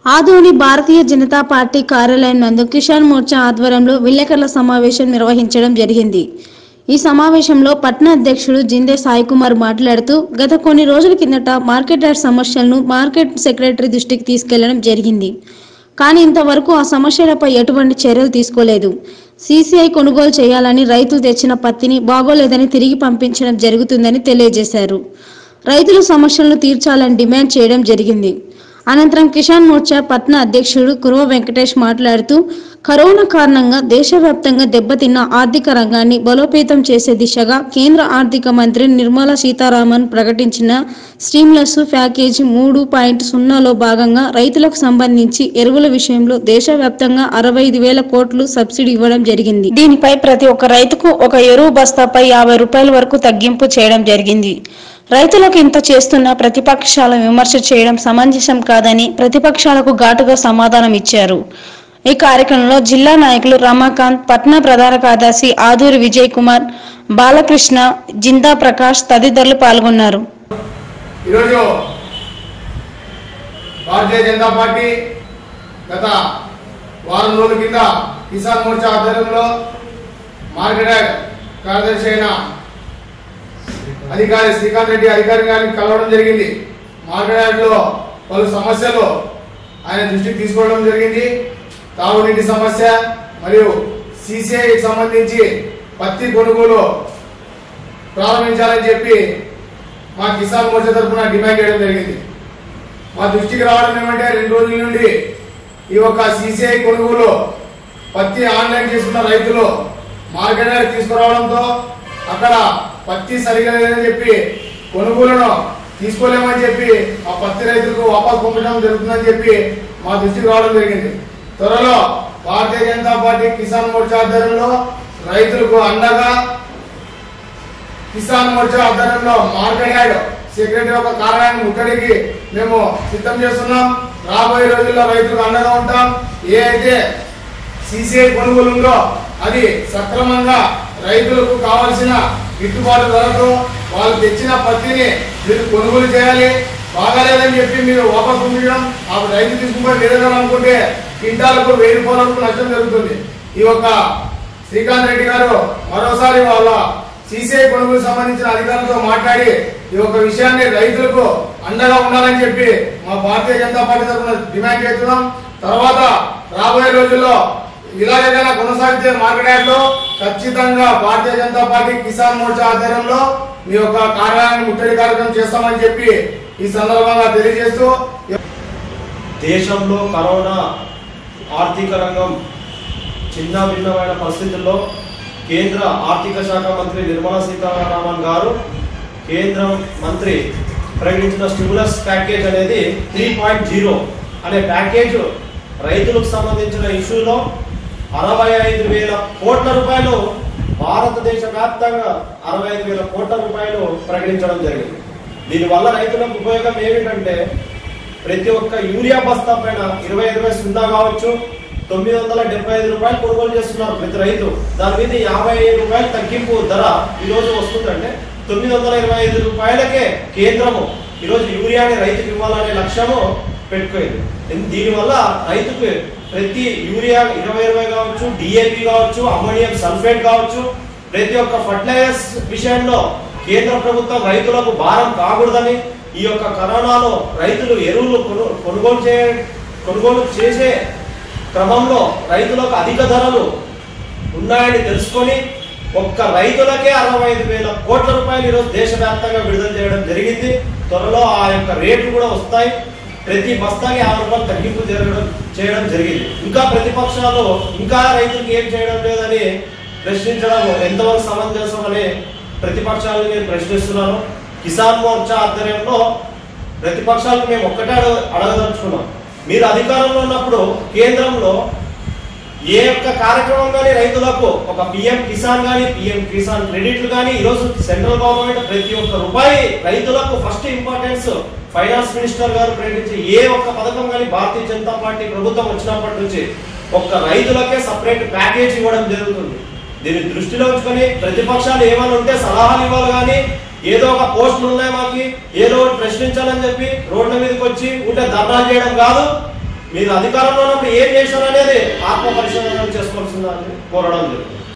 ఆదోని భారతీయ Janata party కార్యాలయం నందు కిసాన్ మోర్చా ఆధ్వర్యంలో విలేకరుల సమావేశం నిర్వహించడం జరిగింది ఈ సమావేశంలో పట్న అధ్యక్షుడు జిందే సాయి కుమార్ మాట్లాడుతూ గత కొన్ని రోజుల కిందట మార్కెట్ యార్డ్ సమస్యలను మార్కెట్ సెక్రటరీ దృష్టికి తీసుకెళ్లడం జరిగింది కానీ ఇంతవరకు ఆ సమస్యలపై ఎటువంటి చర్యలు తీసుకోలేదు సీసీఐ కొనుగోలు చేయాలని రైతులు తెచ్చిన పత్తిని బాగోలేదని తిరిగి పంపించడం జరుగుతుందని తెలియజేశారు రైతుల సమస్యలను తీర్చాలని డిమాండ్ చేయడం జరిగింది అనంతరం కిసాన్ మోర్చా పట్న అధ్యక్షుడు కురువ వెంకటేష్ మాట్లాడుతూ కరోనా కారణంగా దేశవ్యాప్తంగా దెబ్బతిన్న ఆర్థిక రంగాన్ని బలోపేతం చేసే దిశగా కేంద్ర ఆర్థిక మంత్రి నిర్మలా సీతారామన్ ప్రకటించిన స్టీమ్లెస్ ప్యాకేజీ మూడు పాయింట్ సున్నాలో భాగంగా రైతులకు సంబంధించి ఎరువుల విషయంలో దేశవ్యాప్తంగా అరవై ఐదు వేల కోట్లు సబ్సిడీ ఇవ్వడం జరిగింది దీనిపై ప్రతి ఒక్క రైతుకు ఒక ఎరువు బస్తాపై యాభై రూపాయల వరకు తగ్గింపు చేయడం జరిగింది రైతులకు ఇంత చేస్తున్న ప్రతిపక్షాల విమర్శ చేయడం సమంజసం కాదని ప్రతిపక్షాలకు ఘాటుగా సమాధానం ఇచ్చారు ఈ కార్యక్రమంలో జిల్లా నాయకులు రమాకాంత్ పట్నా ప్రధాన కార్యదర్శి ఆదూరి విజయ్ కుమార్ బాలకృష్ణ జిందా ప్రకాష్ తదితరులు పాల్గొన్నారు ఈరోజు భారతీయ జనతా పార్టీ గత వారం రోజుల కింద కిసాన్ మోర్చా ఆధ్వర్యంలో మార్కెట్ యార్డ్ కార్యదర్శి అయిన అధికారి శ్రీకాంత్ రెడ్డి అధికారి గారిని కలవడం జరిగింది మార్కెట్ యార్డ్లో పలు సమస్యలు ఆయన దృష్టికి తీసుకోవడం జరిగింది తాగునీటి సమస్య మరియు సిసిఐకి సంబంధించి పత్తి కొనుగోలు ప్రారంభించాలని చెప్పి మా కిసాన్ మోర్చా తరఫున డిమాండ్ చేయడం జరిగింది మా దృష్టికి రావడం ఏమంటే రెండు రోజుల నుండి ఈ యొక్క సిసిఐ కొనుగోలు పత్తి ఆన్లైన్ చేసుకున్న రైతులు మార్కెట్ యార్డ్ తీసుకురావడంతో అక్కడ పత్తి సరిగా లేదని చెప్పి కొనుగోలును తీసుకోలేమని చెప్పి ఆ పత్తి రైతులకు వాపస్ పంపడం జరుగుతుందని చెప్పి మా దృష్టికి రావడం జరిగింది త్వరలో భారతీయ జనతా పార్టీ కిసాన్ మోర్చా ఆధ్వర్యంలో రైతులకు అండగా కిసాన్ మోర్చా ఆధ్వర్యంలో మార్కెట్ యార్డ్ సెక్రటరీ ఒక కార్యాలయాన్ని ముట్టడికి మేము సిద్ధం చేస్తున్నాం రాబోయే రోజుల్లో రైతులకు అండగా ఉంటాం ఏ అయితే సిసిఐ కొనుగోలు ఉందో అది సక్రమంగా రైతులకు కావాల్సిన గిట్టుబాటు ధరతో వాళ్ళు తెచ్చిన పత్తిని మీరు కొనుగోలు చేయాలి బాగాలేదని చెప్పి మీరు వాపస్ పంపించడం ఆ రైతు తీసుకుని లేదని అనుకుంటే క్వింటాలకు వెయ్యి రూపాయల వరకు నష్టం జరుగుతుంది ఈ యొక్క శ్రీకాంత్ రెడ్డి గారు మరోసారి వాళ్ళ సీసీఐ కొనుగోలు సంబంధించిన అధికారులతో మాట్లాడి ఈ యొక్క విషయాన్ని రైతులకు అండగా ఉండాలని చెప్పి మా భారతీయ జనతా పార్టీ తరఫున డిమాండ్ చేస్తున్నాం తర్వాత రాబోయే రోజుల్లో ఇలాగైనా కొనసాగితే మార్కెట్ యార్డ్ లో ఖచ్చితంగా భారతీయ జనతా పార్టీ కిసాన్ మోర్చా ఆధ్వర్యంలో మీ యొక్క కార్యాలయాన్ని ముట్టడి కార్యక్రమం చేస్తామని చెప్పి ఈ సందర్భంగా తెలియజేస్తూ దేశంలో కరోనా ఆర్థిక రంగం చిన్న భిన్నమైన పరిస్థితుల్లో కేంద్ర ఆర్థిక శాఖ మంత్రి నిర్మలా సీతారామన్ గారు కేంద్ర మంత్రి ప్రకటించిన స్టిములస్ ప్యాకేజ్ అనేది త్రీ పాయింట్ జీరో అనే ప్యాకేజ్ రైతులకు సంబంధించిన ఇష్యూలో అరవై ఐదు వేల కోట్ల రూపాయలు భారతదేశ వ్యాప్తంగా అరవై ఐదు వేల కోట్ల రూపాయలు ప్రకటించడం జరిగింది దీనివల్ల రైతులకు ఉపయోగం ఏమిటంటే ప్రతి ఒక్క యూరియా బస్తా పైన ఇరవై ఇరవై సున్నా కావచ్చు తొమ్మిది వందల డెబ్బై ఐదు రూపాయలు కొనుగోలు చేస్తున్నారు ప్రతి రైతు దాని మీద యాభై ఐదు రూపాయలు తగ్గింపు ధర ఈ రోజు వస్తుందంటే తొమ్మిది వందల ఇరవై ఐదు రూపాయలకే కేంద్రము ఈరోజు యూరియాని రైతుకి ఇవ్వాలనే లక్ష్యము పెట్టుకుంది ఇన్- దీనివల్ల రైతుకు ప్రతి యూరియా ఇరవై ఇరవై కావచ్చు డిఏపి కావచ్చు అమ్మోనియం సల్ఫేట్ కావచ్చు ప్రతి ఒక్క ఫర్టిలైజర్స్ విషయంలో కేంద్ర ప్రభుత్వం రైతులకు భారం కాకూడదని ఈ యొక్క కరోనాలో రైతులు ఎరువులు కొను కొనుగోలు చే కొనుగోలు చేసే క్రమంలో రైతులకు అధిక ధరలు ఉన్నాయని తెలుసుకొని ఒక్క రైతులకే అరవై ఐదు వేల కోట్ల రూపాయలు ఈరోజు దేశవ్యాప్తంగా విడుదల చేయడం జరిగింది త్వరలో ఆ యొక్క రేట్లు కూడా వస్తాయి ప్రతి బస్తాకి యాభై రూపాయలు తగ్గింపు జరగడం చేయడం జరిగింది ఇంకా ప్రతిపక్షాలు ఇంకా రైతులకు ఏం చేయడం లేదని ప్రశ్నించడం ఎంతవరకు సమంజసం అని ప్రతిపక్షాలను నేను ప్రశ్నిస్తున్నాను కిసాన్ మోర్చా ఆధ్వర్యంలో ప్రతిపక్షాలకు మేము ఒక్కటే అడగ అడగదలుచుకున్నాం మీరు అధికారంలో ఉన్నప్పుడు కేంద్రంలో ఏ ఒక్క కార్యక్రమం కానీ రైతులకు ఒక పిఎం కిసాన్ కానీ పిఎం కిసాన్ క్రెడిట్లు కానీ ఈరోజు సెంట్రల్ గవర్నమెంట్ ప్రతి ఒక్క రూపాయి రైతులకు ఫస్ట్ ఇంపార్టెన్స్ ఫైనాన్స్ మినిస్టర్ గారు ప్రకటించే ఏ ఒక్క పథకం కానీ భారతీయ జనతా పార్టీ ప్రభుత్వం వచ్చినప్పటి నుంచి ఒక్క రైతులకే సపరేట్ ప్యాకేజ్ ఇవ్వడం జరుగుతుంది దీన్ని దృష్టిలో ఉంచుకొని ప్రతిపక్షాలు ఏమైనా ఉంటే సలహాలు ఇవ్వాలి కానీ ఏదో ఒక పోస్టులు ఉన్నాయి మాకి ఏదో ఒకటి ప్రశ్నించాలని చెప్పి రోడ్ల మీదకి వచ్చి ఉంటే ధర్నా చేయడం కాదు మీరు అధికారంలో ఉన్నప్పుడు ఏం చేశారు అనేది ఆత్మ పరిశోధన చేసుకోవాల్సిందని కోరడం జరుగుతుంది